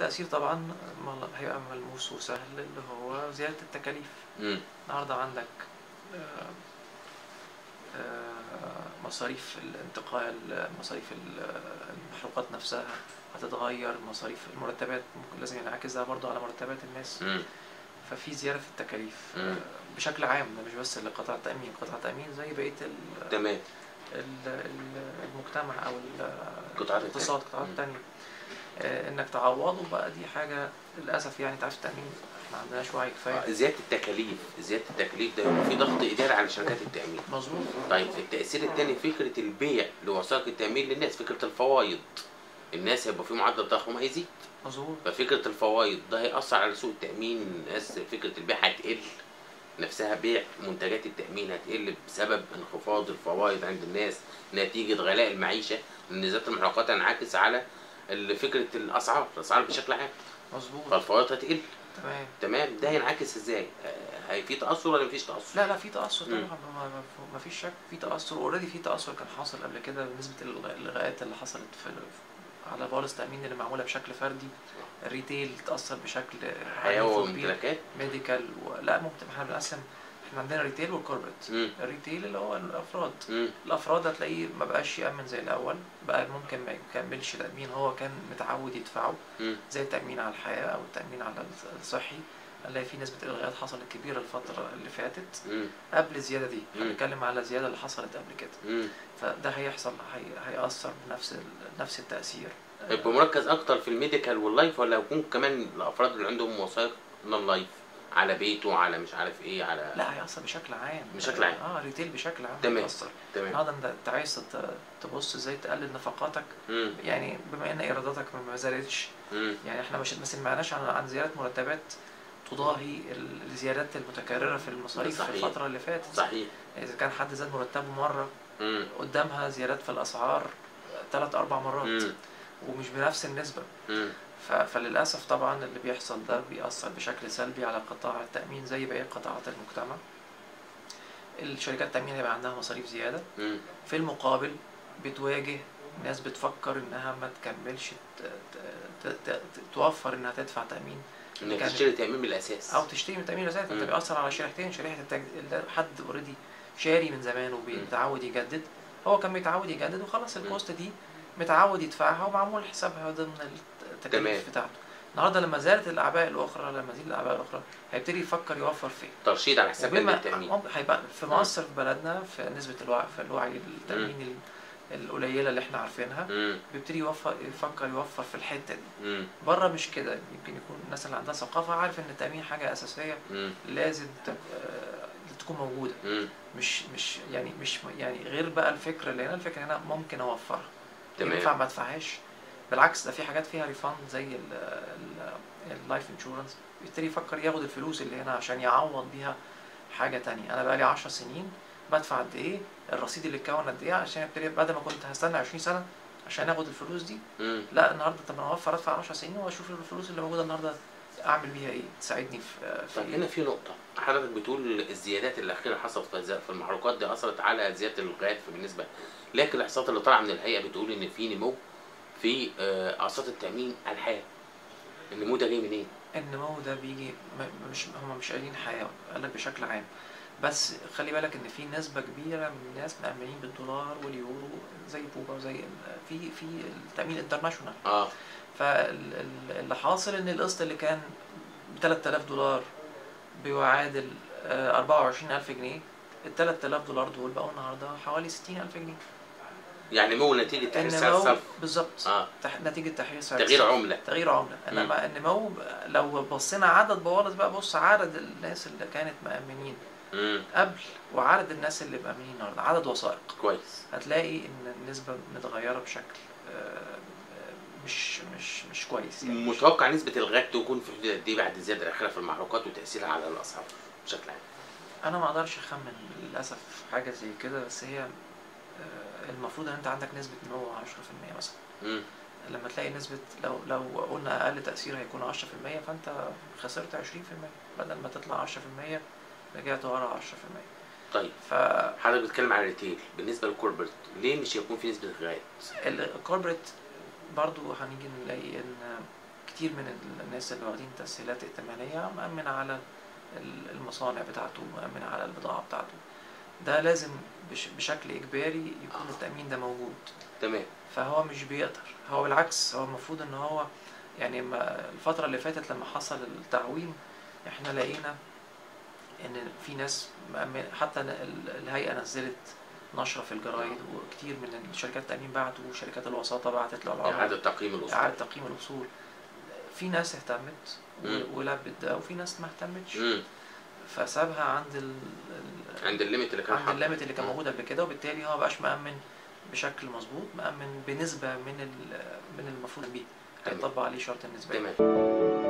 التأثير طبعا مل- هيبقى ملموس وسهل اللي هو زيادة التكاليف مم. النهارده عندك آه، آه، مصاريف الانتقال مصاريف ال- المحروقات نفسها هتتغير مصاريف المرتبات ممكن لازم ينعكس ده برضه على مرتبات الناس مم. ففي زيادة في التكاليف مم. آه، بشكل عام ده مش بس لقطاع التأمين قطاع التأمين زي بقية ال- تمام ال- ال- المجتمع او ال- قطاعات الاقتصاد التانية. قطاعات مم. تانية آه، انك تعوضه بقى دي حاجه للاسف يعني تعرف التامين احنا ما عندناش وعي آه، كفايه زياده التكاليف زياده التكاليف ده يبقى في ضغط اداري على شركات التامين مظبوط طيب التاثير الثاني فكره البيع لوثائق التامين للناس فكره الفوائد الناس هيبقى في معدل التضخم هيزيد مظبوط ففكره الفوائد ده هيأثر على سوق التامين الناس فكره البيع هتقل نفسها بيع منتجات التامين هتقل بسبب انخفاض الفوائد عند الناس نتيجه غلاء المعيشه لان ذات المحروقات هينعكس على ال- فكره الاسعار الاسعار بشكل عام مظبوط فالفوائد هتقل تمام تمام ده هينعكس ازاي؟ آه، هي في تاثر ولا مفيش تاثر؟ لا لا في تاثر مم. طبعا ما- ما- ما فيش شك في تاثر اوريدي في تاثر كان حاصل قبل كده بالنسبه للغ- للغاءات اللي حصلت في على بوليس التامين اللي معموله بشكل فردي الريتيل تاثر بشكل حياه عنيف وكبير. وممتلكات ميديكال و... لا ممكن احنا بنقسم احنا عندنا ريتيل والكوربريت مم. الريتيل اللي هو الافراد مم. الافراد هتلاقيه ما بقاش يامن زي الاول بقى ممكن ما يكملش تامين هو كان متعود يدفعه مم. زي التامين على الحياه او التامين على الصحي هنلاقي في نسبه الغاءات حصلت كبيره الفتره اللي فاتت مم. قبل الزياده دي مم. هنتكلم على الزياده اللي حصلت قبل كده مم. فده هيحصل هي... هيأثر بنفس ال... نفس التأثير يبقى مركز اكتر في الميديكال واللايف ولا يكون كمان الافراد اللي عندهم وثائق نون لايف على بيته على مش عارف ايه على لا هيأثر بشكل عام بشكل عام. اه ريتيل بشكل عام تمام. هيأثر تمام النهارده انت أنت عايز تت- تبص ازاي تقلل نفقاتك مم. يعني بما ان ايراداتك ما زادتش مم. يعني احنا مش ما سمعناش عن عن زياده مرتبات تضاهي ال- الزيادات المتكرره في المصاريف في صحيح. الفتره اللي فاتت صحيح اذا كان حد زاد مرتبه مره مم. قدامها زيادات في الاسعار ثلاث اربع مرات مم. ومش بنفس النسبه مم. ف- فللاسف طبعا اللي بيحصل ده بيأثر بشكل سلبي على قطاع التأمين زي بقية قطاعات المجتمع الشركات التأمين هيبقى عندها مصاريف زيادة مم. في المقابل بتواجه ناس بتفكر انها ما تكملش ت- ت- ت- ت- توفر انها تدفع تأمين انك كان- تشتري تامين من الاساس او تشتري من تأمين الوسائل فانت مم. بيأثر على شريحتين شريحة التج... اللي حد اوريدي شاري من زمان مم. ومتعود يجدد هو كان متعود يجدد وخلاص مم. الكوست دي متعود يدفعها ومعمول حسابها ضمن تمام. التكاليف بتاعته النهارده لما زادت الاعباء الاخرى لما زيد الاعباء الاخرى هيبتدي يفكر يوفر فين ترشيد على حساب وبما التامين ممكن هيبقى في مصر في بلدنا في نسبه الوعي في الوعي التاميني ال- القليله اللي احنا عارفينها مم. بيبتدي يوفر يفكر يوفر في الحته دي مم. بره مش كده يمكن يكون الناس اللي عندها ثقافه عارف ان التامين حاجه اساسيه مم. لازم تبقى تكون موجوده مم. مش مش يعني مش يعني غير بقى الفكره اللي هنا الفكره هنا ممكن اوفرها تمام. ينفع ما ادفعهاش بالعكس ده في حاجات فيها ريفاند زي اللايف انشورنس بيبتدي يفكر ياخد الفلوس اللي هنا عشان يعوض بيها حاجه تانية انا بقالي 10 سنين بدفع قد ايه الرصيد اللي اتكون قد ايه عشان ابتدي بدل ما كنت هستنى 20 سنه عشان اخد الفلوس دي مم. لا النهارده طب انا اوفر ادفع 10 سنين واشوف الفلوس اللي موجوده النهارده اعمل بيها ايه تساعدني في في طب هنا في نقطة حضرتك بتقول الزيادات الأخيرة حصلت في الز- في المحروقات دي أثرت على زيادة الغاز بالنسبة لكن الإحصاءات اللي طالعة من الهيئة بتقول إن في نمو في آه، أقساط التأمين على الحياة النمو ده جاي منين؟ النمو ده بيجي م- مش هم مش قايلين حياة قال لك بشكل عام بس خلي بالك ان في نسبة كبيرة من الناس مأمنين بالدولار واليورو زي بوبا وزي ال- في في التأمين الانترناشونال اه فاللي حاصل ان القسط اللي كان ب 3000 دولار بيعادل آه، 24000 جنيه ال 3000 دولار دول بقوا النهارده حوالي 60000 جنيه يعني نمو نتيجة تحرير سعر النمو الصرف بالظبط اه تح- نتيجة تحرير سعر تغيير الصرف. عملة تغيير عملة انما النمو لو بصينا عدد بوالص بقى بص عدد الناس اللي كانت مأمنين امم قبل وعدد الناس اللي مأمنين النهارده عدد وثائق كويس هتلاقي ان النسبة متغيرة بشكل آه، آه، مش مش مش كويس يعني مش- متوقع نسبة الغاز تكون في حدود قد إيه بعد الزيادة الأخيرة في المحروقات وتأثيرها على الأسعار بشكل عام؟ انا ما اقدرش اخمن للاسف حاجة زي كده بس هي آه، المفروض ان انت عندك نسبة نمو 10% مثلا امم لما تلاقي نسبة لو لو قلنا أقل تأثير هيكون 10% فأنت خسرت 20% بدل ما تطلع 10% رجعت ورا 10% طيب ف حضرتك بتتكلم عن الريتيل بالنسبة للكوربريت ليه مش هيكون في نسبة غاز؟ الكوربريت برضو هنيجي نلاقي ان كتير من ال- الناس اللي واخدين تسهيلات ائتمانيه مأمن على ال- المصانع بتاعته مأمن على البضاعه بتاعته ده لازم بش- بشكل اجباري يكون آه. التأمين ده موجود تمام فهو مش بيقدر هو بالعكس هو المفروض ان هو يعني ما الفترة اللي فاتت لما حصل التعويم احنا لقينا ان في ناس مأمن حتى ن- ال- الهيئة نزلت نشرة في الجرايد وكتير من الشركات التأمين بعتوا وشركات الوساطة بعتت للعملاء اعاده تقييم الاصول إعادة تقييم الأصول في ناس اهتمت و- مم. ولبت ده وفي ناس ما اهتمتش مم. فسابها عند ال... ال... عند الليميت اللي كان عند حاطه. الليميت اللي كان مم. موجود قبل كده وبالتالي هو مبقاش مأمن بشكل مظبوط مأمن بنسبة من ال- من المفروض بيه تمام. هيطبق عليه شرط النسبية تمام